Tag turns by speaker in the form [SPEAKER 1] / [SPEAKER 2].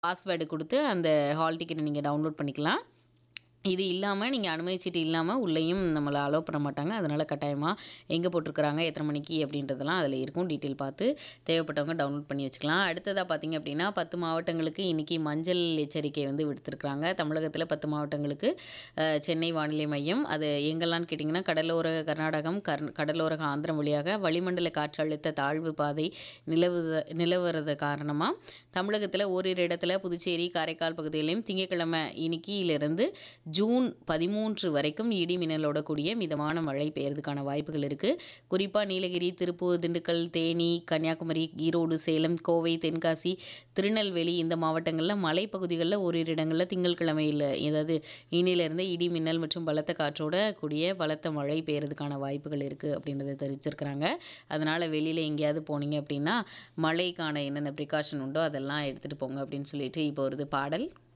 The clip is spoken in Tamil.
[SPEAKER 1] பாஸ்வேர்டு குடுத்து அந்த ஹால் டிக்கெட்ட நீங்க டவுன்லோட் பண்ணிக்கலாம். இது இல்லாம நீங்க அனுமதி சீட்டு இல்லாம உள்ளேயும் நம்மள அலோ பண்ண மாட்டாங்க. அதனால கட்டாயமா எங்க போட்டிருக்கிறாங்க, எத்தன மணிக்கு அப்படின்றதெல்லாம் அதில இருக்கும். டீட்டெயில் பார்த்து தேவைப்பட்டவங்க டவுன்லோட் பண்ணி வச்சுக்கலாம். அடுத்ததா பார்த்தீங்க அப்படின்னா, 10 மாவட்டங்களுக்கு இன்னைக்கு மஞ்சள் எச்சரிக்கை வந்து விடுத்திருக்கிறாங்க. தமிழகத்தில 10 மாவட்டங்களுக்கு அ சென்னை வானிலை மையம். அது எங்கெல்லாம்னு கேட்டிங்கன்னா, கடலோர கர்நாடகம், கர் கடலோர ஆந்திரம் வழியாக வளிமண்டல காற்றழுத்த தாழ்வு பாதை நிலவுத நிலவுறது காரணமா, தமிழகத்தில ஓரிரு இடத்துல புதுச்சேரி, காரைக்கால் பகுதிகளையும் திங்கட்கிழமை இன்னைக்கிலிருந்து ஜூன் 13 வரைக்கும் இடி மின்னலோட கூடிய மிதமான மழை பெய்யறதுக்கான வாய்ப்புகள் இருக்கு. குறிப்பா நீலகிரி, திருப்பூர், திண்டுக்கல், தேனி, கன்னியாகுமரி, ஈரோடு, சேலம், கோவை, தென்காசி, திருநெல்வேலி இந்த மாவட்டங்கள்ல மலைப்பகுதிகள்ல ஓரிரு இடங்கள்ல திங்கட்கிழமையில அதாவது இன்னையிலிருந்தே இடி மின்னல் மற்றும் பலத்த காற்றோட கூடிய பலத்த மழை பெய்யறதுக்கான வாய்ப்புகள் இருக்கு அப்படின்றத தெரிவிச்சிருக்கிறாங்க. அதனால வெளியில எங்கேயாவது போனீங்க அப்படின்னா, மழைக்கான என்னென்ன ப்ரிகாஷன் உண்டோ அதெல்லாம் எடுத்துட்டு போங்க அப்படின்னு சொல்லிட்டு இப்போ வருது பாடல்.